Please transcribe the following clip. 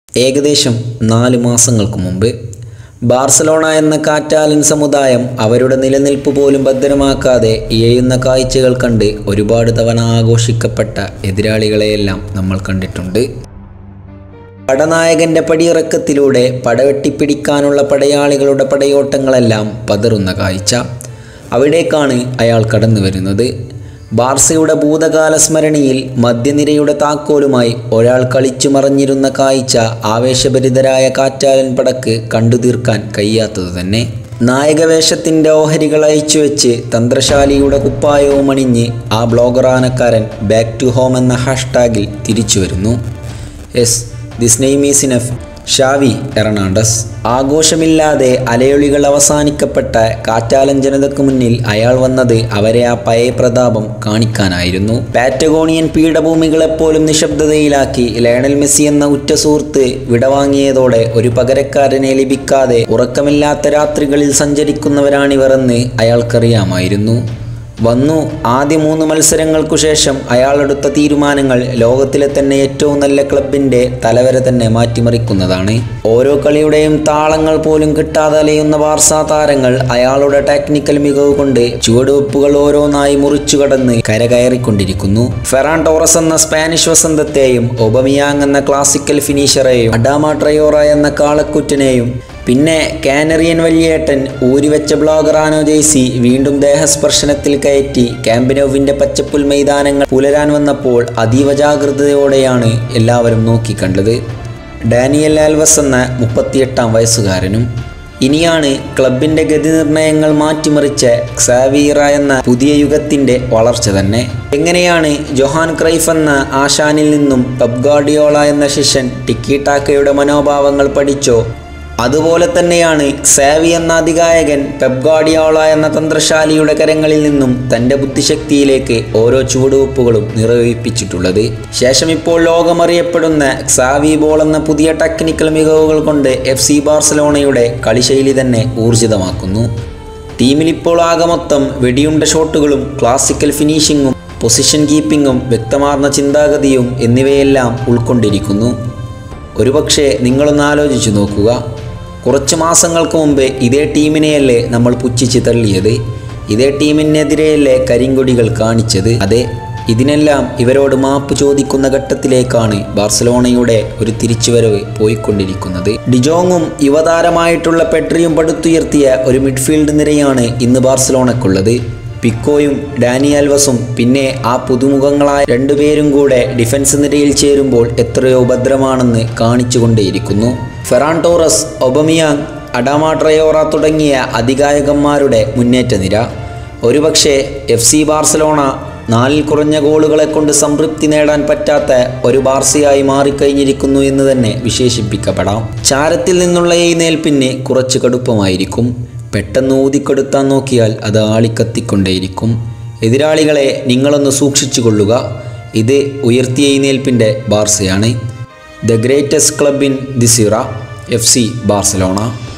ഏകദേശം നാല് മാസങ്ങൾക്ക് മുമ്പ് ബാർസലോണ എന്ന കാറ്റാലൻ സമുദായം അവരുടെ നിലനിൽപ്പ് പോലും ഭദ്രമാക്കാതെ ഇഴയുന്ന കാഴ്ചകൾ കണ്ട് ഒരുപാട് തവണ ആഘോഷിക്കപ്പെട്ട എതിരാളികളെയെല്ലാം നമ്മൾ കണ്ടിട്ടുണ്ട് പടനായകന്റെ പടിയിറക്കത്തിലൂടെ പടവെട്ടിപ്പിടിക്കാനുള്ള പടയാളികളുടെ പടയോട്ടങ്ങളെല്ലാം പതറുന്ന കാഴ്ച അവിടേക്കാണ് അയാൾ കടന്നു വരുന്നത് ബാർസയുടെ ഭൂതകാല സ്മരണിയിൽ മധ്യനിരയുടെ താക്കോലുമായി ഒരാൾ കളിച്ചു മറഞ്ഞിരുന്ന കാഴ്ച ആവേശഭരിതരായ കാറ്റാലൻ പടക്ക് കണ്ടു തീർക്കാൻ കഴിയാത്തത് തന്നെ നായകവേഷത്തിൻ്റെ ഓഹരികൾ അയച്ചുവെച്ച് തന്ത്രശാലിയുടെ കുപ്പായവും അണിഞ്ഞ് ആ ബ്ലോഗറാനക്കാരൻ ബാക്ക് ടു ഹോം എന്ന ഹാഷ്ടാഗിൽ തിരിച്ചു വരുന്നു yes this name is enough Xavi Hernandez ആഘോഷമില്ലാതെ അലയൊളികൾ അവസാനിക്കപ്പെട്ട കാറ്റാലൻ ജനതയ്ക്ക് മുന്നിൽ അയാൾ വന്നത് അവരെ ആ പഴയ പ്രതാപം കാണിക്കാനായിരുന്നു പാറ്റഗോണിയൻ പീഠഭൂമികളെപ്പോലും നിശബ്ദതയിലാക്കി ലയണൽ മെസ്സി എന്ന ഉറ്റ സുഹൃത്ത് വിടവാങ്ങിയതോടെ ഒരു പകരക്കാരനെ ലഭിക്കാതെ ഉറക്കമില്ലാത്ത രാത്രികളിൽ സഞ്ചരിക്കുന്നവരാണിവരെന്ന് അയാൾക്കറിയാമായിരുന്നു വന്നു ആദ്യ മൂന്ന് മത്സരങ്ങൾക്കു ശേഷം അയാളെടുത്ത തീരുമാനങ്ങൾ ലോകത്തിലെ തന്നെ ഏറ്റവും നല്ല ക്ലബിൻ്റെ തലവര തന്നെ മാറ്റിമറിക്കുന്നതാണ് ഓരോ കളിയുടെയും താളങ്ങൾ പോലും കിട്ടാതെ അലയുന്ന വാർസാ താരങ്ങൾ അയാളുടെ ടെക്നിക്കൽ മികവ് കൊണ്ട് ചുവടുവെപ്പുകൾ ഓരോന്നായി മുറിച്ചു കടന്ന് കരകയറിക്കൊണ്ടിരിക്കുന്നു ഫെറാൻ ടോറസ് എന്ന സ്പാനിഷ് വസന്തത്തെയും ഒബമിയാങ് എന്ന ക്ലാസിക്കൽ ഫിനിഷറെയും അഡാമ ട്രയോറ എന്ന കാളക്കുറ്റനെയും പിന്നെ കാനറിയൻ വലിയേട്ടൻ ഊരിവെച്ച ബ്ലോഗറാനോ ജെയ്സി വീണ്ടും ദേഹസ്പർശനത്തിൽ കയറ്റി ക്യാമ്പിനോവിൻ്റെ പച്ചപ്പുൽ മൈതാനങ്ങൾ പുലരാൻ വന്നപ്പോൾ അതീവ ജാഗ്രതയോടെയാണ് എല്ലാവരും നോക്കിക്കണ്ടത് ഡാനിയൽ ആൽവസ് എന്ന മുപ്പത്തിയെട്ടാം വയസ്സുകാരനും ഇനിയാണ് ക്ലബിൻ്റെ ഗതി നിർണയങ്ങൾ മാറ്റിമറിച്ച ക്സാവീറ എന്ന പുതിയ യുഗത്തിൻ്റെ വളർച്ച തന്നെ എങ്ങനെയാണ് ജൊഹാൻ ക്രൈഫ് എന്ന ആശാനിൽ നിന്നും പെപ് ഗാർഡിയോള എന്ന ശിഷ്യൻ ടിക്കി ടാക്കയുടെ മനോഭാവങ്ങൾ പഠിച്ചോ അതുപോലെ തന്നെയാണ് സാവി എന്ന അധികായകൻ പെപ് ഗാർഡിയോള എന്ന തന്ത്രശാലിയുടെ കരങ്ങളിൽ നിന്നും തൻ്റെ ബുദ്ധിശക്തിയിലേക്ക് ഓരോ ചുവടുവെപ്പുകളും നിറവേൽപ്പിച്ചിട്ടുള്ളത് ശേഷം ഇപ്പോൾ ലോകമറിയപ്പെടുന്ന സാവി ബോൾ എന്ന പുതിയ ടെക്നിക്കൽ മികവുകൾ കൊണ്ട് എഫ് സി ബാർസലോണയുടെ കളിശൈലി തന്നെ ഊർജിതമാക്കുന്നു ടീമിലിപ്പോൾ ആകെ മൊത്തം വെടിയുണ്ട ഷോട്ടുകളും ക്ലാസിക്കൽ ഫിനിഷിങ്ങും പൊസിഷൻ കീപ്പിങ്ങും വ്യക്തമാർന്ന ചിന്താഗതിയും എന്നിവയെല്ലാം ഉൾക്കൊണ്ടിരിക്കുന്നു ഒരുപക്ഷെ നിങ്ങളൊന്ന് ആലോചിച്ചു നോക്കുക കുറച്ച് മാസങ്ങൾക്ക് മുമ്പ് ഇതേ ടീമിനെയല്ലേ നമ്മൾ പുച്ഛിച്ച് തള്ളിയത് ഇതേ ടീമിനെതിരെയല്ലേ കരിങ്കൊടികൾ കാണിച്ചത് അതെ ഇതിനെല്ലാം ഇവരോട് മാപ്പ് ചോദിക്കുന്ന ഘട്ടത്തിലേക്കാണ് ബാർസലോണയുടെ ഒരു തിരിച്ചുവരവ് പോയിക്കൊണ്ടിരിക്കുന്നത് ഡിജോങ്ങും യുവതാരമായിട്ടുള്ള പെട്രിയും പടുത്തുയർത്തിയ ഒരു മിഡ്ഫീൽഡ് നിരയാണ് ഇന്ന് ബാർസലോണക്കുള്ളത് പിക്കോയും ഡാനി ആൽവസും പിന്നെ ആ പുതുമുഖങ്ങളായ രണ്ടുപേരും കൂടെ ഡിഫൻസ് നിരയിൽ ചേരുമ്പോൾ എത്രയോ ഭദ്രമാണെന്ന് കാണിച്ചുകൊണ്ടേയിരിക്കുന്നു Ferran Torres Aubameyang Adama Traore തുടങ്ങിയ അധികായകന്മാരുടെ മുന്നേറ്റ നിര ഒരുപക്ഷെ എഫ് സി ബാർസലോണ നാലിൽ കുറഞ്ഞ ഗോളുകളെ കൊണ്ട് സംതൃപ്തി നേടാൻ പറ്റാത്ത ഒരു ബാർസയായി മാറിക്കഴിഞ്ഞിരിക്കുന്നു എന്ന് തന്നെ വിശേഷിപ്പിക്കപ്പെടാം ചാരത്തിൽ നിന്നുള്ള എഴുന്നേൽപ്പിന് കുറച്ച് കടുപ്പമായിരിക്കും പെട്ടെന്ന് ഊതിക്കെടുത്താൻ നോക്കിയാൽ അത് ആളിക്കത്തിക്കൊണ്ടേയിരിക്കും എതിരാളികളെ നിങ്ങളൊന്ന് സൂക്ഷിച്ചു കൊള്ളുക ഇത് ഉയർത്തിയ എഴുന്നേൽപ്പിൻ്റെ ബാർസയാണ് ദ ഗ്രേറ്റസ്റ്റ് ക്ലബ് ഇൻ ദിസിറ എഫ് സി ബാർസലോണ